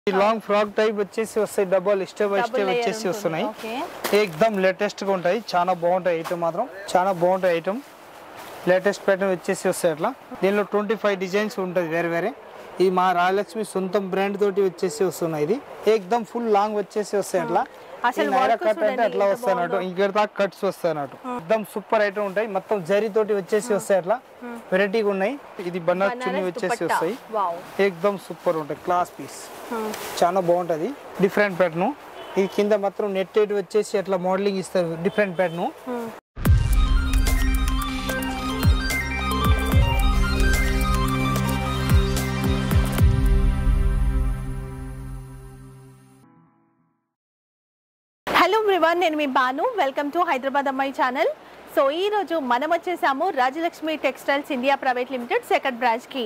ఈ long frock type వచ్చేసి వస్తాయి double step by Double step layer వచ్చేసి ఉంటుంది. వస్తున్నాయి ఓకే ఏకదమ్ లేటెస్ట్ గా ఉంటాయి చాలా బాగుంటాయి ఐటమ్ మాత్రం చాలా బాగుంటాయి ఐటమ్ లేటెస్ట్ ప్యాటర్న్ వచ్చేసి వస్తాయి అట్లా దీనిలో ట్వంటీ ఫైవ్ డిజైన్స్ ఉంటుంది వేరే వేరే ఈ మా రాయలక్ష్మి సొంతం బ్రాండ్ తోటి వచ్చేసి వస్తున్నాయి ఇది ఏకదమ్ ఫుల్ లాంగ్ వచ్చేసి వస్తాయి అట్లా అసలు ఈ నైరా work కట్ అంటే చూడండి అట్లా ఎంత వస్తాయి అన్నట్టు ఇక్కడ దాకా కట్స్ వస్తాయి అన్నట్టు ఎక్దమ్ సూపర్ ఐటమ్ ఉంటాయి మొత్తం జరీ తోటి వచ్చేసి వస్తాయి అట్లా వెరైటీగా ఉన్నాయి ఇది బనారస్ చున్నీ బనారస్ వచ్చేసి దుపట్టా. వస్తాయి వావ్ ఏకదమ్ సూపర్ ఉంటాయి క్లాస్ పీస్ చాలా బాగుంటది డిఫరెంట్ ప్యాటర్న్ ఇది కింద మాత్రం నెట్ వచ్చేసి అట్లా మోడలింగ్ ఇస్తారు డిఫరెంట్ ప్యాటర్న్ హలో ఎవ్రీవన్ నేను మీ Banu welcome to Hyderabad Ammayi channel so ఈ రోజు మనం వచ్చేసాము Rajalakshmi textiles India private limited second branch కి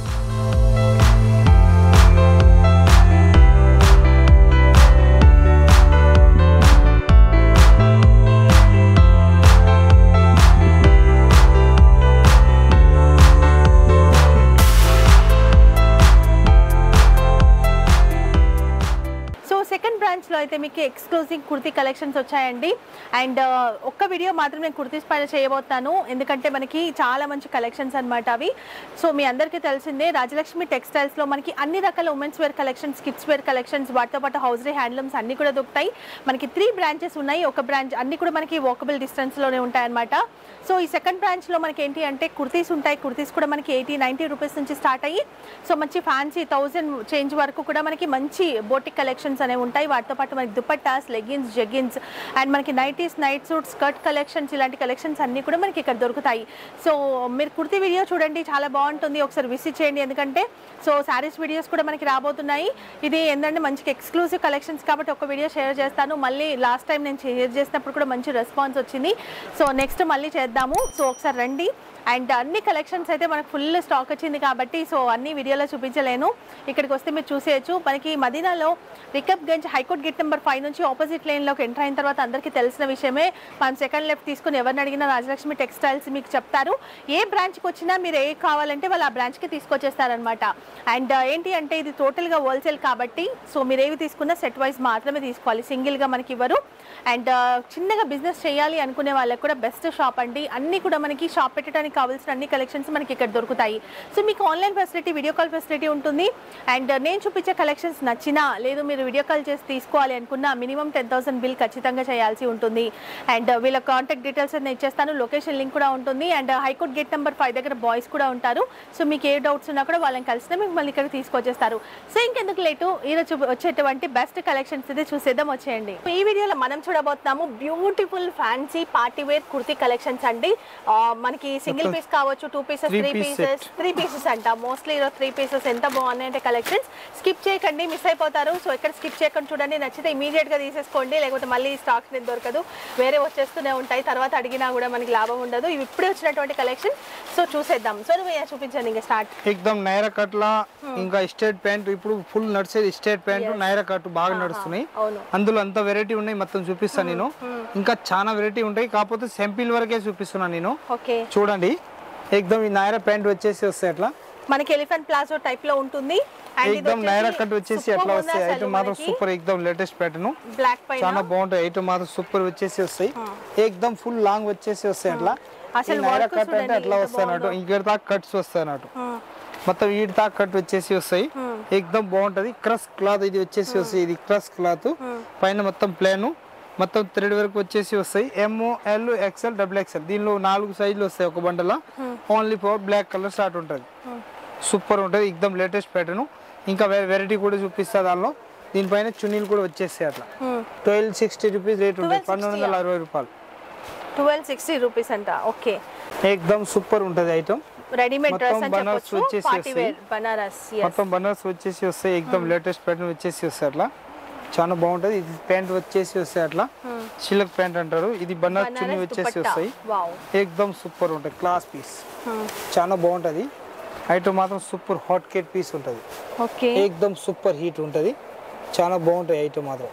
సో సెకండ్ బ్రాంచ్ లో అయితే మీకు ఎక్స్క్లూజివ్ కుర్తీ కలెక్షన్స్ వచ్చాయండి అండ్ ఒక్క వీడియో మాత్రం నేను కుర్తీస్ పైన చేయబోతాను ఎందుకంటే మనకి చాలా మంచి కలెక్షన్స్ అన్నమాట అవి సో మీ అందరికీ తెలిసిందే రాజలక్ష్మి టెక్స్టైల్స్ లో మనకి అన్ని రకాల women's wear collections kids wear collections వాటితో పాటు హౌస్రీ హ్యాండ్లూమ్స్ అన్ని కూడా దొరుకుతాయి మనకి త్రీ బ్రాంచెస్ ఉన్నాయి ఒక బ్రాంచ్ అన్ని కూడా మనకి వాకబుల్ డిస్టెన్స్ లోనే ఉంటాయి అన్నమాట సో ఈ సెకండ్ బ్రాంచ్ లో మనకి ఏంటి అంటే కుర్తీస్ ఉంటాయి కుర్తీస్ కూడా మనకి ఎయిటీ నైంటీ రూపీస్ నుంచి స్టార్ట్ అయ్యి సో మంచి ఫ్యాన్సీ థౌజండ్ చేంజ్ వరకు కూడా మనకి మంచి బోటిక్ కలెక్షన్స్ అనేవి ఉంటాయి వాటితో పాటు మనకి దుపట్టాస్ లెగిన్స్ జెగిన్స్ అండ్ మనకి nighties night suit skirt collections ఇలాంటి కలెక్షన్స్ అన్ని కూడా మనకి ఇక్కడ దొరుకుతాయి సో మీరు కుర్తీ వీడియో చూడండి చాలా బాగుంటుంది ఒకసారి విజిట్ చేయండి ఎందుకంటే సో శారీస్ వీడియోస్ కూడా మనకి రాబోతున్నాయి ఇది ఏంటంటే మంచి ఎక్స్క్లూజివ్ కలెక్షన్స్ కాబట్టి ఒక వీడియో షేర్ చేస్తాను మళ్ళీ లాస్ట్ టైం నేను షేర్ చేసినప్పుడు కూడా మంచి రెస్పాన్స్ వచ్చింది సో నెక్స్ట్ మళ్ళీ చేద్దాము సో ఒకసారి రండి అండ్ అన్ని కలెక్షన్స్ అయితే మనకు ఫుల్ స్టాక్ వచ్చింది కాబట్టి సో అన్ని వీడియోలో చూపించలేను ఇక్కడికి వస్తే మీరు చూసేయచ్చు మనకి మదీనాలో Rikab Ganj high court gate number five నుంచి ఆపోజిట్ లైన్లోకి ఎంటర్ అయిన తర్వాత అందరికీ తెలిసిన విషయమే మనం సెకండ్ లెఫ్ట్ తీసుకుని ఎవరిని అడిగినా రాజలక్ష్మి టెక్స్టైల్స్ మీకు చెప్తారు ఏ బ్రాంచ్కి వచ్చినా మీరు ఏ కావాలంటే వాళ్ళు ఆ బ్రాంచ్కి తీసుకొచ్చేస్తారనమాట అండ్ ఏంటి అంటే ఇది టోటల్గా హోల్సేల్ కాబట్టి సో మీరు ఏవి తీసుకున్నా సెట్ వైజ్ మాత్రమే తీసుకోవాలి సింగిల్గా మనకి ఇవ్వరు అండ్ చిన్నగా బిజినెస్ చేయాలి అనుకునే వాళ్ళకి కూడా బెస్ట్ షాప్ అండి అన్ని కూడా మనకి షాప్ పెట్టడానికి కావాల్సిన అన్ని కలెక్షన్స్ మనకి ఇక్కడ దొరుకుతాయి సో మీకు online facility video call facility ఉంటుంది అండ్ నేను చూపించే కలెక్షన్స్ నచ్చినా లేదు మీరు వీడియో కాల్ చేసి తీసుకోవాలి అనుకున్నా మినిమం టెన్ థౌసండ్ బిల్ ఖచ్చితంగా చేయాల్సి ఉంటుంది అండ్ వీళ్ళ కాంటాక్ట్ డీటెయిల్స్ నేను ఇచ్చేస్తాను లొకేషన్ లింక్ కూడా ఉంటుంది and high court gate number five దగ్గర బాయ్స్ కూడా ఉంటారు సో మీకు ఏ డౌట్స్ ఉన్నా కూడా వాళ్ళని కలిసినా మీకు మళ్ళీ ఇక్కడ తీసుకొచ్చేస్తారు సో ఇంకెందుకు లేటు ఈరోజు వచ్చేటువంటి బెస్ట్ కలెక్షన్స్ అయితే చూసేద్దాం వచ్చేయండి ఈ వీడియోలో మనం చూడబోతున్నాము beautiful fancy party wear kurti collections అండి ఆ, మనకి సింగిల్ పీస్ కావచ్చు two pieces Three three piece pieces three pieces అంట మోస్ట్లీ ఈరోజు త్రీ పీసెస్ ఎంత బాగున్నాయి అంటే కలెక్షన్స్ స్కిప్ చేయకండి మిస్ అయిపోతారు సో ఎక్కడ స్కిప్ చేయకుండా చూడండి నచ్చితే ఇమీడియట్ గా తీసేసుకోండి లేకపోతే మళ్ళీ స్టాక్స్ అనేది దొరకదు వేరే వచ్చేస్తూనే ఉంటాయి తర్వాత అడిగినా కూడా మనకి లాభం ఉండదు ఇవి ఇప్పుడే వచ్చినటువంటి కలెక్షన్ సో చూసేద్దాం సో నువ్వు ఏ చూపించండి ఇంకా స్టార్ట్ ఎక్దమ్ నైరా కట్లా ఇంకా స్టేట్ ప్యాంట్ ఇప్పుడు ఫుల్ నడిచేది స్టేట్ ప్యాంట్ నైరా కట్ బాగా నడుస్తున్నాయి అవును అందులో అంత వెరైటీ ఉన్నాయి మొత్తం చూపిస్తాను నేను ఇంకా చాలా వెరైటీ ఉంటాయి కాకపోతే సింపుల్ వరకే చూపిస్తున్నాను నేను ఓకే చూడండి ఎక్దమ్ ఈ నైరా ప్యాంట్ వచ్చేసి వస్తాయి అట్లా మనకి ఎలిఫెంట్ ప్లాజో టైప్ లో ఉంటుంది అండ్ ఇది ఎక్దమ్ నైరా కట్ వచ్చేసి అట్లా వస్తాయి ఐటమ్ మాత్రం సూపర్ ఎక్దమ్ లేటెస్ట్ ప్యాటర్న్ బ్లాక్ పైన చాలా బాగుంటాయి ఐటమ్ మాత్రం సూపర్ వచ్చేసి వస్తాయి ఎక్దమ్ ఫుల్ లాంగ్ వచ్చేసి వస్తాయి అట్లా అసలు ఈ నైరా work కట్ అంటే చూడండి అట్లా ఎంత వస్తాయి అన్నట్టు ఇక్కడ దాకా కట్స్ వస్తాయి అన్నట్టు మొత్తం వీటి దాకా కట్ వచ్చేసి వస్తాయి ఎక్దమ్ బాగుంటది క్రస్ క్లాత్ ఇది వచ్చేసి వస్తాయి ఇది క్రస్ క్లాత్ పైన మొత్తం ప్లేన్ మొత్తం థ్రెడ్ వరకు వచ్చేసి వస్తాయి M L XL double XL దీనిలో నాలుగు సైజులు వస్తాయి ఒక బండలో only four black colour start ఉంటుంది సూపర్ ఉంటుంది ఎక్దమ్ లేటెస్ట్ ప్యాటర్న్ ఇంకా వెరైటీ కూడా చూపిస్తా దానిలో దీనిపైన చున్నీలు కూడా వచ్చేస్తాయి అట్లా ట్వెల్వ్ సిక్స్టీ రూపీస్ రేట్ ఉంటుంది పన్నెండు వందల అరవై రూపాయలు ట్వెల్వ్ సిక్స్టీ రూపీస్ అంట ఓకే ఎక్దమ్ సూపర్ ఉంటుంది ఐటమ్ రెడీమేడ్ మొత్తం డ్రెస్ అని బనారస్ చెప్పొచ్చు వచ్చేసి పార్టీ వస్తాయి. Wear Banaras yes. మొత్తం బనారస్ వచ్చేసి వస్తాయి ఎక్దమ్ లేటెస్ట్ ప్యాటర్న్ వచ్చేసి వస్తాయి అట్లా చాలా బాగుంటది ఇది ప్యాంట్ వచ్చేసి వస్తాయి అట్లా సిల్క్ ప్యాంట్ అంటారు ఇది బనారస్ చున్నీ బనారస్ వచ్చేసి దుపట్టా వస్తాయి వావ్ ఎక్దమ్ సూపర్ ఉంటుంది క్లాస్ పీస్ చాలా బాగుంటది ఐటమ్ మాత్రం సూపర్ హాట్ కేట్ పీస్ ఉంటుంది ఓకే ఎక్దమ్ సూపర్ హీట్ ఉంటుంది చాలా బాగుంటాయి ఐటమ్ మాత్రం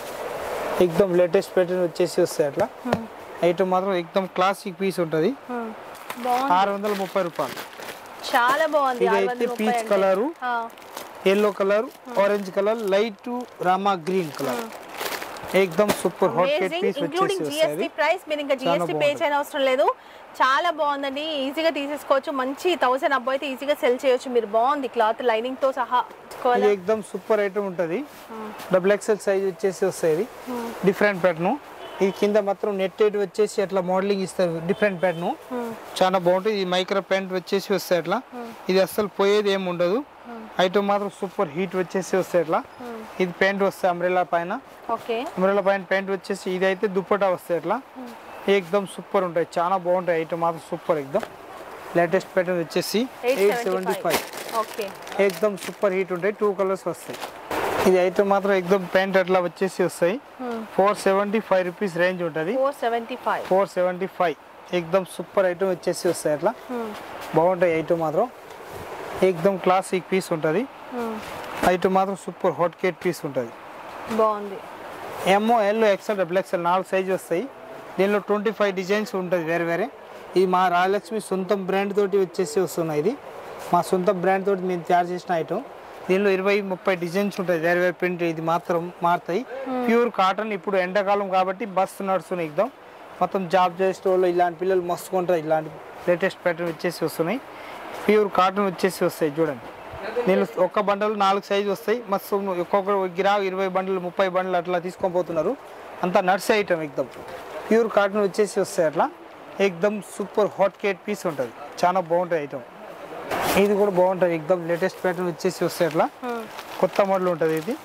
ఎక్దమ్ లేటెస్ట్ ప్యాటర్న్ వచ్చేసి వస్తాయి అట్లా ఐటమ్ మాత్రం ఎక్దమ్ క్లాసిక్ పీస్ ఉంటుంది బాగుంది ఆరు వందల ముప్పై రూపాయలు చాలా బాగుంది ఇది ఆరు అయితే వందల ముప్పై పీచ్ అంటే. కలరు ఆ, yellow colour orange colour light Rama green colour ఏకదమ్ super hot cake amazing piece including వచ్చేసి జిఎస్టీ వస్తాయి ప్రైస్ మీరు ఇంకా జిఎస్టీ పే చేయని అవసరం లేదు చాలా బాగుందండి ఈజీగా తీసేసుకోవచ్చు మంచి థౌసండ్ అబ్బో అయితే ఈజీగా సెల్ చేయొచ్చు మీరు బాగుంది క్లాత్ లైనింగ్ తో సహా ఇది ఏకదమ్ సూపర్ ఐటమ్ ఉంటుంది డబుల్ ఎక్సెల్ సైజ్ వచ్చేసి వస్తాయి ఇది డిఫరెంట్ ప్యాటర్న్ ఇది కింద మాత్రం నెట్ ఎయిట్ వచ్చేసి అట్లా మోడలింగ్ ఇస్తారు డిఫరెంట్ ప్యాటర్న్ చాలా బాగుంటుంది ఈ మైక్రో ప్యాంట్ వచ్చేసి వస్తాయి అట్లా ఇది అస్సలు పోయేది ఏమి ఉండదు ఐటమ్ మాత్రం సూపర్ హీట్ వచ్చేసి వస్తాయి అట్లా ఇది ప్యాంట్ వస్తాయి అంబ్రెలా పైన ఓకే అంబ్రెలా పైన ప్యాంట్ వచ్చేసి ఇది అయితే దుప్పటా వస్తాయి అట్లా ఏకదమ్ సూపర్ ఉంటాయి చాలా బాగుంటాయి ఐటమ్ మాత్రం సూపర్ ఎక్దమ్ లేటెస్ట్ ప్యాటర్న్ వచ్చేసి ఎయిట్ సెవెంటీ ఫైవ్ ఓకే ఏకదమ్ సూపర్ హీట్ ఉంటాయి టూ కలర్స్ వస్తాయి ఇది ఐటమ్ మాత్రం ఎక్దమ్ ప్యాంట్ అట్లా వచ్చేసి వస్తాయి four seventy five rupees range ఉంటుంది four seventy five four seventy five ఎక్దమ్ సూపర్ ఐటమ్ వచ్చేసి వస్తాయి అట్లా బాగుంటాయి ఐటమ్ మాత్రం ఏకదమ్ క్లాసిక్ పీస్ ఉంటుంది ఐటమ్ మాత్రం సూపర్ హాట్ కేట్ పీస్ ఉంటుంది బాగుంది M L XL double XL నాలుగు సైజ్ వస్తాయి దీనిలో ట్వంటీ ఫైవ్ డిజైన్స్ ఉంటుంది వేరే వేరే ఇది మా రాయలక్ష్మి సొంతం బ్రాండ్ తోటి వచ్చేసి వస్తున్నాయి ఇది మా సొంత బ్రాండ్ తోటి మేము తయారు చేసిన ఐటమ్ దీనిలో ఇరవై ముప్పై డిజైన్స్ ఉంటాయి వేరే వేరే ప్రింట్ ఇది మాత్రం మారుతాయి ప్యూర్ కాటన్ ఇప్పుడు ఎండాకాలం కాబట్టి బస్ నడుస్తున్నాయి ఎగ్దాం మొత్తం జాబ్ చేసే వాళ్ళు ఇలాంటి పిల్లలు మస్తు కొంటారు ఇలాంటి లేటెస్ట్ ప్యాటర్న్ వచ్చేసి వస్తున్నాయి ప్యూర్ కాటన్ వచ్చేసి వస్తాయి చూడండి నేను ఒక్క బండలు నాలుగు సైజు వస్తాయి మస్తు ఒక్కొక్క గిరా ఇరవై బండ్లు ముప్పై బండ్లు అట్లా తీసుకొని పోతున్నారు అంతా నర్సీ ఐటమ్ ఎక్దమ్ ప్యూర్ కాటన్ వచ్చేసి వస్తాయి అట్లా ఎక్దమ్ సూపర్ హాట్ కేట్ పీస్ ఉంటుంది చాలా బాగుంటుంది ఐటమ్ ఇది కూడా బాగుంటుంది ఎక్దమ్ లేటెస్ట్ ప్యాటర్న్ వచ్చేసి వస్తాయి అట్లా కొత్త మోడల్ ఉంటుంది ఇది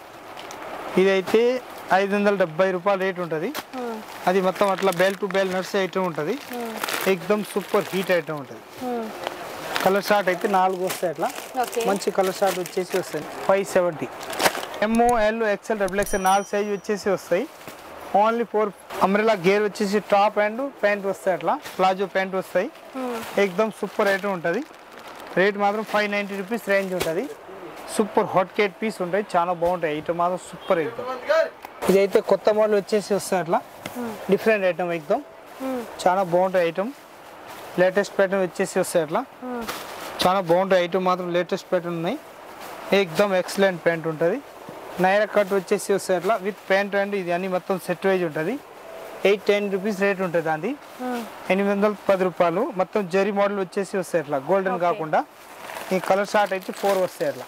ఇదైతే ఐదు వందల డెబ్బై రూపాయల రేట్ ఉంటుంది అది మొత్తం అట్లా బేల్ టు బేల్ నర్సీ ఐటమ్ ఉంటుంది ఎక్దమ్ సూపర్ హీట్ ఐటమ్ ఉంటుంది కలర్ షార్ట్ అయితే నాలుగు వస్తాయి అట్లా ఓకే మంచి కలర్ షార్ట్ వచ్చేసి వస్తాయి five seventy M L XL double XL నాలుగు సైజ్ వచ్చేసి వస్తాయి ఓన్లీ ఫోర్ అమ్రెలా గేర్ వచ్చేసి టాప్ అండ్ ప్యాంట్ వస్తాయి అట్లా ప్లాజో ప్యాంట్ వస్తాయి ఎక్దమ్ సూపర్ ఐటమ్ ఉంటుంది రేట్ మాత్రం ఫైవ్ నైంటీ రూపీస్ రేంజ్ ఉంటుంది సూపర్ హాట్ కేట్ పీస్ ఉంటాయి చాలా బాగుంటాయి ఐటమ్ మాత్రం సూపర్ ఎక్దమ్ ఇదైతే కొత్త మోడల్ వచ్చేసి వస్తాయి అట్లా డిఫరెంట్ ఐటమ్ ఎక్దమ్ చాలా బాగుంటాయి ఐటమ్ లేటెస్ట్ ప్యాటర్న్ వచ్చేసి వస్తాయి అట్లా చాలా బాగుంటాయి ఐటమ్ మాత్రం లేటెస్ట్ ప్యాటర్న్ ఉన్నాయి ఎక్దమ్ ఎక్సలెంట్ ప్యాంట్ ఉంటుంది నైరా కట్ వచ్చేసి వస్తాయి అట్లా విత్ ప్యాంట్ అండ్ ఇది అన్ని మొత్తం సెట్ వైజ్ ఉంటుంది ఎయిట్ టెన్ రూపీస్ రేట్ ఉంటుంది దాన్ని ఎనిమిది వందల పది రూపాయలు మొత్తం జరీ మోడల్ వచ్చేసి వస్తాయి అట్లా గోల్డెన్ కాకుండా ఈ కలర్ షార్ట్ అయితే ఫోర్ వస్తాయి అట్లా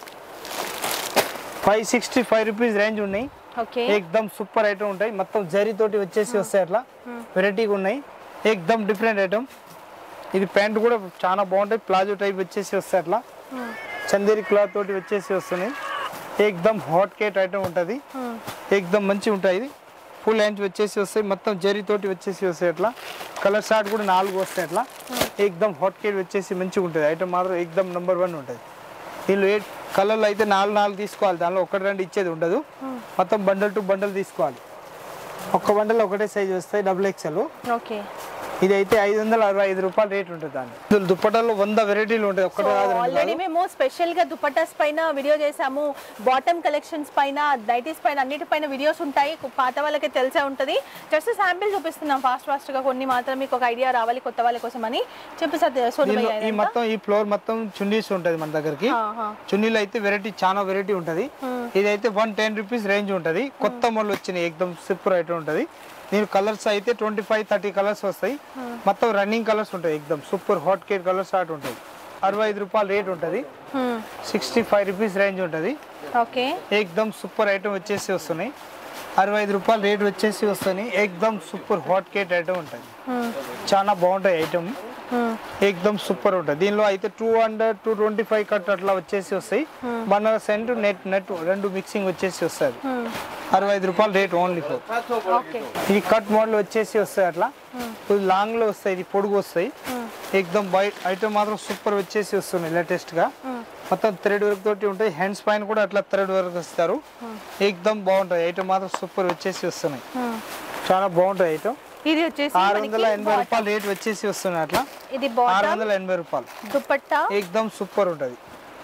five sixty five rupees range ఉన్నాయి ఓకే ఏకదమ్ సూపర్ ఐటమ్ ఉంటాయి మొత్తం జరీ తోటి వచ్చేసి వస్తాయి అట్లా వెరైటీగా ఉన్నాయి ఏకదమ్ డిఫరెంట్ ఐటమ్ ఇది ప్యాంట్ కూడా చాలా బాగుంటాయి ప్లాజో టైప్ వచ్చేసి వస్తాయి అట్లా చందేరి క్లాత్ తోటి వచ్చేసి వస్తున్నాయి ఏకదమ్ హాట్ కేట్ ఐటమ్ ఉంటుంది ఏకదమ్ మంచి ఉంటాయి ఇది ఫుల్ హ్యాండ్స్ వచ్చేసి వస్తాయి మొత్తం జరీ తోటి వచ్చేసి వస్తాయి అట్లా కలర్ షార్ట్ కూడా నాలుగు వస్తాయి అట్లా ఏకదమ్ హాట్ కేట్ వచ్చేసి మంచిగా ఉంటుంది ఐటమ్ మాత్రం ఏకదమ్ నెంబర్ వన్ ఉంటుంది దీనిలో ఏ కలర్లు అయితే నాలుగు నాలుగు తీసుకోవాలి దానిలో ఒకటి రెండు ఇచ్చేది ఉండదు మొత్తం బండల్ టు బండల్ తీసుకోవాలి ఒక్క బండల్ ఒకటే సైజ్ వస్తాయి డబుల్ ఎక్స్ఎల్ ఓకే ఇది అయితే ఐదు వందల అరవై ఐదు రూపాయలు రేట్ ఉంటుంది దాన్ని ఇందులో దుప్పటాల్లో వంద వెరైటీలు ఉంటాయి ఒక్కటే కాదు రెండు ఆల్రెడీ మేము స్పెషల్ గా దుపట్టాస్ పైన వీడియో చేసాము బాటమ్ కలెక్షన్స్ పైన నైటీస్ పైన అన్నిటి పైన వీడియోస్ ఉంటాయి కు- పాత వాళ్ళకి తెలిసే ఉంటది జస్ట్ శాంపిల్ చూపిస్తున్నాం ఫాస్ట్ ఫాస్ట్ గా కొన్ని మాత్రం మీకు ఒక ఐడియా రావాలి కొత్త వాళ్ళ కోసం అని చెప్పి సార్ సోను దీనిలో భయ్య ఈ మొత్తం ఈ ఫ్లోర్ మొత్తం చున్నీస్ ఉంటుంది మన దగ్గరికి ఆహా. చున్నీలు అయితే వెరైటీ చాలా వెరైటీ ఉంటుంది ఇదైతే వన్ టెన్ రూపీస్ రేంజ్ ఉంటుంది కొత్త మోడల్ వచ్చినాయి ఎక్దమ్ సూపర్ ఐటమ్ ఉంటుంది దీని కలర్స్ అయితే ట్వంటీ ఫైవ్ థర్టీ కలర్స్ వస్తాయి మొత్తం రన్నింగ్ కలర్స్ ఉంటాయి ఎక్దమ్ super hot cake colour start ఉంటుంది అరవై ఐదు రూపాయలు రేట్ ఉంటుంది సిక్స్టీ ఫైవ్ రూపీస్ రేంజ్ ఉంటుంది ఓకే ఏకదమ్ సూపర్ ఐటమ్ వచ్చేసి వస్తున్నాయి అరవై ఐదు రూపాయలు రేట్ వచ్చేసి వస్తున్నాయి ఏకదమ్ సూపర్ హాట్ కేట్ ఐటమ్ ఉంటుంది చాలా బాగుంటాయి ఐటమ్ ఏకదమ్ సూపర్ ఉంటుంది దీనిలో అయితే two hundred two twenty five cut అట్లా వచ్చేసి వస్తాయి బనారస్ సెంట్ నెట్ నెట్ రెండు మిక్సింగ్ వచ్చేసి వస్తుంది అరవై ఐదు రూపాయలు రేట్ ఓన్లీ ఫోర్ ఓకే ఇది కట్ మోడల్ వచ్చేసి వస్తాయి అట్లా ఇది లాంగ్ లో వస్తాయి ఇది పొడుగు వస్తాయి ఏకదమ్ బయట ఐటమ్ మాత్రం సూపర్ వచ్చేసి వస్తున్నాయి లేటెస్ట్ గా మొత్తం థ్రెడ్ వర్క్ తోటి ఉంటాయి హ్యాండ్స్ పైన కూడా అట్లా థ్రెడ్ వర్క్ ఇస్తారు ఏకదమ్ బాగుంటాయి ఐటమ్ మాత్రం సూపర్ వచ్చేసి వస్తున్నాయి చాలా బాగుంటాయి ఐటమ్ ఇది వచ్చేసి ఆరు మనకి వందల ఎనభై bottom. రూపాయలు రేట్ వచ్చేసి వస్తున్నాయి అట్లా ఇది ఆరు బాటమ్ వందల ఎనభై రూపాయలు దుపట్టా ఏకదమ్ సూపర్ ఉంటుంది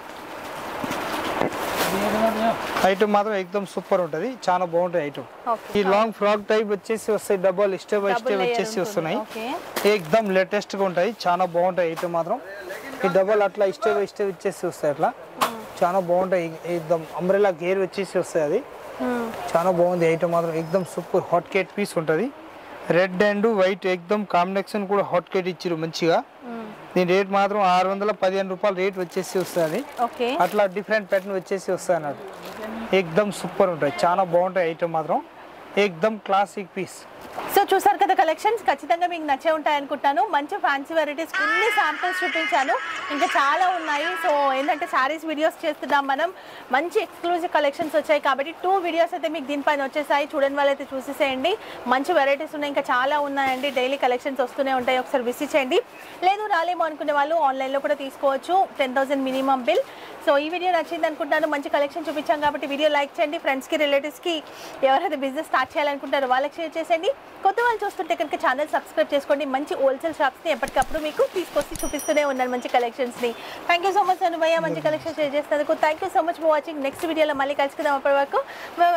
ఐటమ్ మాత్రం ఏకదమ్ సూపర్ ఉంటుంది చాలా బాగుంటుంది ఐటమ్ ఓకే ఈ లాంగ్ ఫ్రాక్ టైప్ వచ్చేసి వస్తాయి double step by double step layer వచ్చేసి వస్తున్నాయి ఓకే ఏకదమ్ లేటెస్ట్ గా ఉంటాయి చాలా బాగుంటాయి ఐటమ్ మాత్రం ఈ డబల్ అట్లా స్టెప్ బై స్టెప్ ఇచ్చేసి వస్తాయి అట్లా చాలా బాగుంటాయి ఎక్దమ్ అంబ్రెలా గేర్ వచ్చేసి వస్తాయి అది చాలా బాగుంది ఐటమ్ మాత్రం ఎక్దమ్ సూపర్ హాట్ కేట్ పీస్ ఉంటుంది రెడ్ అండ్ వైట్ ఎక్దమ్ కాంబినేషన్ కూడా హాట్ కేట్ ఇచ్చారు మంచిగా దీని రేట్ మాత్రం ఆరు వందల పదిహేను రూపాయలు రేట్ వచ్చేసి వస్తుంది ఓకే అట్లా డిఫరెంట్ ప్యాటర్న్ వచ్చేసి వస్తాయి అన్నట్టు ఎక్దమ్ సూపర్ ఉంటాయి చాలా బాగుంటాయి ఐటమ్ మాత్రం ఎక్దమ్ క్లాసిక్ పీస్ సో చూసారు కదా కలెక్షన్స్ ఖచ్చితంగా మీకు నచ్చే ఉంటాయి అనుకుంటాను మంచి ఫ్యాన్సీ వెరైటీస్ కొన్ని శాంపిల్స్ చూపించాను ఇంకా చాలా ఉన్నాయి సో ఏంటంటే శారీస్ వీడియోస్ చేస్తున్నాం మనం మంచి ఎక్స్క్లూజివ్ కలెక్షన్స్ వచ్చాయి కాబట్టి టూ వీడియోస్ అయితే మీకు దీనిపైన వచ్చేసాయి చూడని వాళ్ళైతే చూసేసేయండి మంచి వెరైటీస్ ఉన్నాయి ఇంకా చాలా ఉన్నాయండి డైలీ కలెక్షన్స్ వస్తూనే ఉంటాయి ఒకసారి విసిట్ చేయండి లేదు రాలేమో అనుకునే వాళ్ళు ఆన్లైన్లో కూడా తీసుకోవచ్చు ten thousand minimum bill so ఈ వీడియో నచ్చింది అనుకుంటాను మంచి కలెక్షన్ చూపించాం కాబట్టి వీడియో లైక్ చేయండి ఫ్రెండ్స్కి రిలేటివ్స్కి ఎవరైతే బిజినెస్ స్టార్ట్ చేయాలనుకుంటారో వాళ్ళకి షేర్ చేసేయండి కొత్త వాళ్ళు చూస్తుంటే కనుక ఛానల్ సబ్స్క్రైబ్ చేసుకోండి మంచి హోల్సేల్ షాప్స్ని ఎప్పటికప్పుడు మీకు తీసుకొచ్చి చూపిస్తూనే ఉన్నాను మంచి కలెక్షన్స్ని థ్యాంక్ యూ సో మచ్ అనుభయ్య మంచి కలెక్షన్ షేర్ చేసినందుకు thank you so much for watching next వీడియోలో మళ్ళీ కలుసుకుందాం అప్పటి వరకు